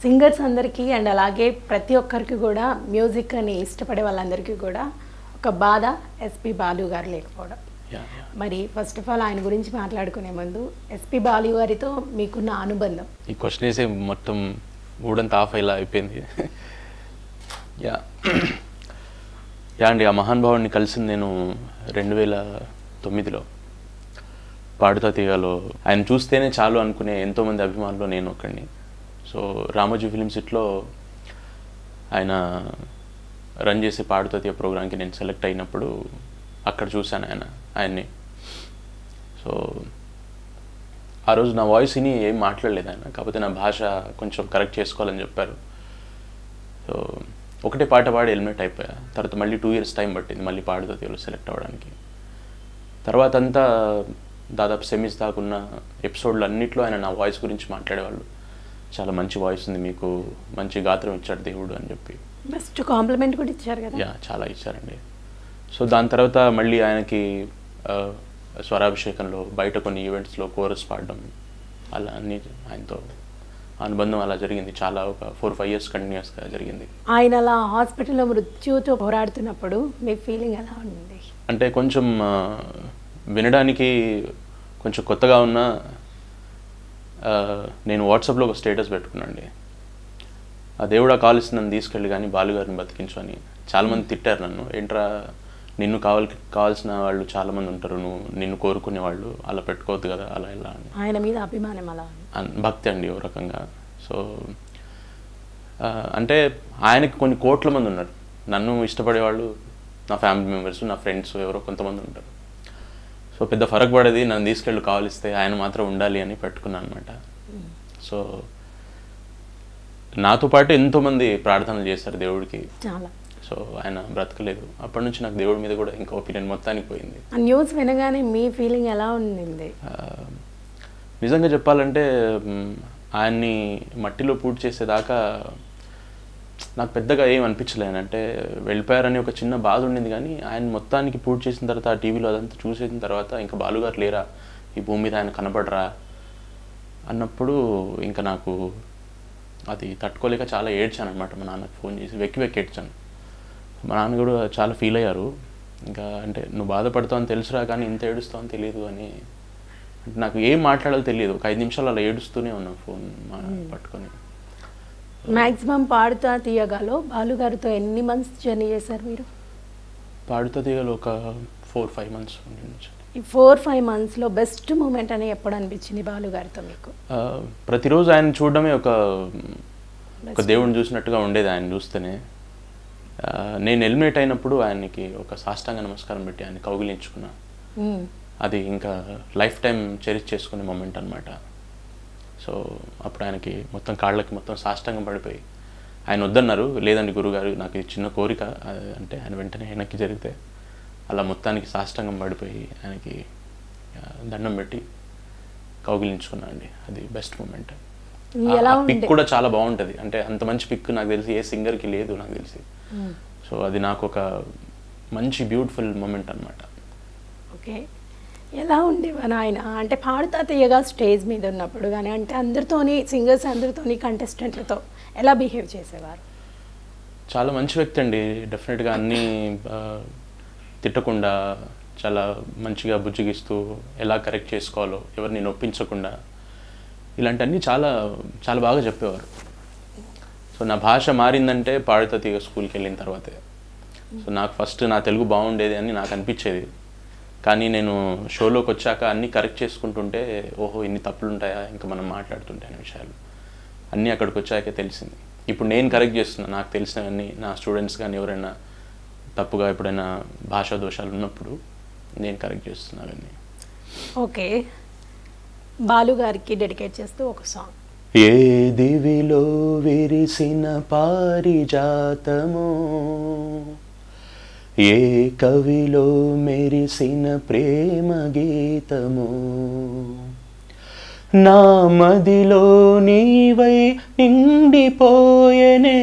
Singers అందరికీ and అలాగే ప్రతి ఒక్కరికి కూడా మ్యూజిక్ అని ఇష్టపడే వాళ్ళందరికీ కూడా ఒక బాధ ఎస్పి బాలు గారు లేకపోవడం యా యా మరి ఫస్ట్ ఆఫ్ ఆల్ ఆయన గురించి మాట్లాడుకునే ముందు ఎస్పి బాలు గారితో మీకున్న అనుబంధం ఈ క్వశ్చన్ వేసే మొత్తం ఊడంతా ఆఫ్ అయ్యేలా అయిపోయింది యా యా అండి ఆ మహానుభావుడిని కలిసింది నేను రెండు వేల తొమ్మిదిలో పాడుతా తీగలో ఆయన చూస్తేనే చాలు అనుకునే ఎంతోమంది అభిమానులు నేను ఒకడిని సో రామోజీ ఫిలిం సిట్లో ఆయన రన్ చేసే పాడుతా తీగ ప్రోగ్రామ్కి నేను సెలెక్ట్ అయినప్పుడు అక్కడ చూశాను ఆయన ఆయన్ని సో ఆ రోజు నా వాయిస్ విని ఏం మాట్లాడలేదు ఆయన కాకపోతే నా భాష కొంచెం కరెక్ట్ చేసుకోవాలని చెప్పారు సో ఒకటే పాట పాడి హెల్మెట్ అయిపోయా తర్వాత మళ్ళీ టూ ఇయర్స్ టైం పట్టింది మళ్ళీ పాడుతో తీరు సెలెక్ట్ అవ్వడానికి తర్వాత అంతా దాదాపు సెమీస్ దాకున్న ఎపిసోడ్లు అన్నిట్లో ఆయన నా వాయిస్ గురించి మాట్లాడేవాళ్ళు చాలా మంచి వాయిస్ ఉంది మీకు మంచి గాత్రం ఇచ్చాడు దేవుడు అని చెప్పి బెస్ట్ కాంప్లిమెంట్ కూడా ఇచ్చారు కదా యా చాలా ఇచ్చారండి సో దాని తర్వాత మళ్ళీ ఆయనకి ఆ, స్వరాభిషేకంలో బయట కొన్ని ఈవెంట్స్లో కోరస్ పాడడం అలా అన్ని ఆయనతో అనుబంధం అలా జరిగింది చాలా ఒక ఫోర్ ఫైవ్ ఇయర్స్ కంటిన్యూస్గా జరిగింది ఆయన అలా హాస్పిటల్లో మృత్యుతో పోరాడుతున్నప్పుడు మీ ఫీలింగ్ ఎలా ఉంది అంటే కొంచెం ఆ, వినడానికి కొంచెం కొత్తగా ఉన్న ఆ, నేను వాట్సాప్లో ఒక స్టేటస్ పెట్టుకున్నాండి ఆ దేవుడు ఆ కాల్ ఇచ్చి నన్ను తీసుకెళ్ళి కానీ బాలుగారిని బతికించు అని చాలామంది తిట్టారు నన్ను ఏంట్రా నిన్ను కావాలి కావాల్సిన వాళ్ళు చాలామంది ఉంటారు నువ్వు నిన్ను కోరుకునే వాళ్ళు అలా పెట్టుకోవద్దు కదా అలా ఇలా అని ఆయన మీద అభిమానం అలా ఉంది అన్- భక్తి అండి ఓ రకంగా సో ఆ, అంటే ఆయనకి కొన్ని కోట్ల మంది ఉన్నారు నన్ను ఇష్టపడేవాళ్ళు నా ఫ్యామిలీ మెంబర్స్ నా ఫ్రెండ్స్ ఎవరో కొంతమంది ఉంటారు సో పెద్ద ఫరక్ పడేది నన్ను తీసుకెళ్ళి కావలిస్తే ఆయన మాత్రం ఉండాలి అని పెట్టుకున్నాను అనమాట సో నాతో పాటు ఎంతోమంది ప్రార్థనలు చేశారు దేవుడికి చాలా సో ఆయన బ్రతకలేదు అప్పటి నుంచి నాకు దేవుడి మీద కూడా ఇంకా ఒపీనియన్ మొత్తానికి పోయింది ఆ న్యూస్ వినగానే మీ ఫీలింగ్ ఎలా ఉండింది ఆ, నిజంగా చెప్పాలంటే మ్, ఆయన్ని మట్టిలో పూర్తి చేసేదాకా నాకు పెద్దగా ఏం అనిపించలేదు అంటే వెళ్ళిపోయారని ఒక చిన్న బాధ ఉండింది కానీ ఆయన మొత్తానికి పూర్తి చేసిన తర్వాత ఆ టీవీలో అదంతా చూసేసిన తర్వాత ఇంకా బాలుగారు లేరా ఈ భూమి మీద ఆయన కనపడరా అన్నప్పుడు ఇంకా నాకు అది తట్టుకోలేక చాలా ఏడ్చాను అనమాట మా నాన్నకి ఫోన్ చేసి వెక్కి వెక్కి ఏడ్చాను మా నాన్న కూడా చాలా ఫీల్ అయ్యారు ఇంకా అంటే నువ్వు బాధపడతావు అని తెలుసురా కానీ ఇంత ఏడుస్తావు అని తెలియదు అని అంటే నాకు ఏం మాట్లాడాలో తెలియదు ఒక ఐదు నిమిషాలు అలా ఏడుస్తూనే ఉన్నాను ఫోన్ మా పట్టుకొని మాక్సిమం పాడుతా తీయగాలో బాలుగారితో ఎన్ని మంత్స్ జర్నీ చేశారు మీరు పాడుతా తీగలు ఒక ఫోర్ ఫైవ్ మంత్స్ నుంచి ఈ ఫోర్ ఫైవ్ మంత్స్లో బెస్ట్ మూమెంట్ అని ఎప్పుడు అనిపించింది బాలుగారితో మీకు ఆ, ప్రతిరోజు ఆయన చూడడమే ఒక ఒక దేవుడిని చూసినట్టుగా ఉండేది ఆయన చూస్తేనే ఆ, నేను ఎలిమినేట్ అయినప్పుడు ఆయనకి ఒక సాష్టాంగ నమస్కారం పెట్టి ఆయన కౌగిలించుకున్నా మ్మ్. అది ఇంకా లైఫ్ టైం చెరిచ్ చేసుకునే మూమెంట్ అనమాట సో అప్పుడు ఆయనకి మొత్తం కాళ్ళకి మొత్తం సాష్టాంగం పడిపోయి ఆయన వద్దన్నారు లేదండి గురుగారు నాకు ఇది చిన్న కోరిక ఆ, అంటే ఆయన వెంటనే వెనక్కి జరిగితే అలా మొత్తానికి సాష్టాంగం పడిపోయి ఆయనకి ఆ, దండం పెట్టి కౌగిలించుకున్నా అండి అది బెస్ట్ మూమెంట్ ఎలా పిక్ ఉండే కూడా చాలా బాగుంటుంది అంటే అంత మంచి పిక్ నాకు తెలిసి ఏ సింగర్కి లేదు నాకు తెలిసి మ్మ్. సో అది నాకు ఒక మంచి బ్యూటిఫుల్ మూమెంట్ అనమాట ఓకే ఎలా ఉండేవారు ఆయన అంటే పాడుతా తీయగా స్టేజ్ మీద ఉన్నప్పుడు కానీ అంటే అందరితోని సింగర్స్ అందరితోని కంటెస్టెంట్లతో ఎలా బిహేవ్ చేసేవారు చాలా మంచి వ్యక్తి అండి డెఫినెట్గా అన్నీ ఆ, తిట్టకుండా చాలా మంచిగా బుజ్జిగిస్తూ ఎలా కరెక్ట్ చేసుకోవాలో ఎవరిని నొప్పించకుండా ఇలాంటివన్నీ చాలా చాలా బాగా చెప్పేవారు సో నా భాష మారిందంటే పాడుతా తీగ స్కూల్కి వెళ్ళిన తర్వాతే సో నాకు ఫస్ట్ నా తెలుగు బాగుండేది అని నాకు అనిపించేది కానీ నేను షోలోకి వచ్చాక అన్నీ కరెక్ట్ చేసుకుంటుంటే ఓహో ఇన్ని తప్పులు ఉంటాయా ఇంకా మనం మాట్లాడుతుంటే అనే విషయాలు అన్నీ అక్కడికి వచ్చాకే తెలిసింది ఇప్పుడు నేను కరెక్ట్ చేస్తున్నా నాకు తెలిసినవన్నీ నా స్టూడెంట్స్ కానీ ఎవరైనా తప్పుగా ఎప్పుడైనా భాషా దోషాలు ఉన్నప్పుడు నేను కరెక్ట్ చేస్తున్నా అవన్నీ ఓకే బాలు గారికి డెడికేట్ చేస్తూ ఒక సాంగ్ ఏ దివిలో విరిసిన పారిజాతము ఏ కవిలో మెరిసిన ప్రేమ గీతము నా మదిలో నీవై నిండిపోయనే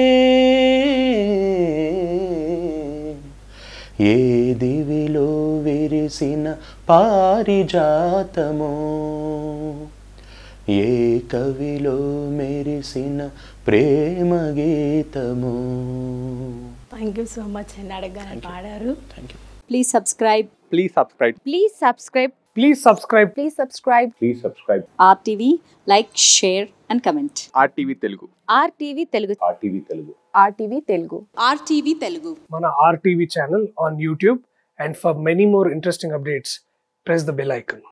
ఏ దివిలో విరిసిన పారిజాతము ఏ కవిలో మెరిసిన ప్రేమ గీతము థ్యాంక్ యూ సో మచ్ అండి అడగగానే పాడారు thank you Please subscribe. Please subscribe. Please subscribe. Please subscribe. Please subscribe. Please subscribe. RTV, like, share, and comment. RTV Telugu. RTV Telugu. RTV Telugu. RTV Telugu. RTV Telugu. Mana RTV channel on YouTube. And for many more interesting updates, press the bell icon.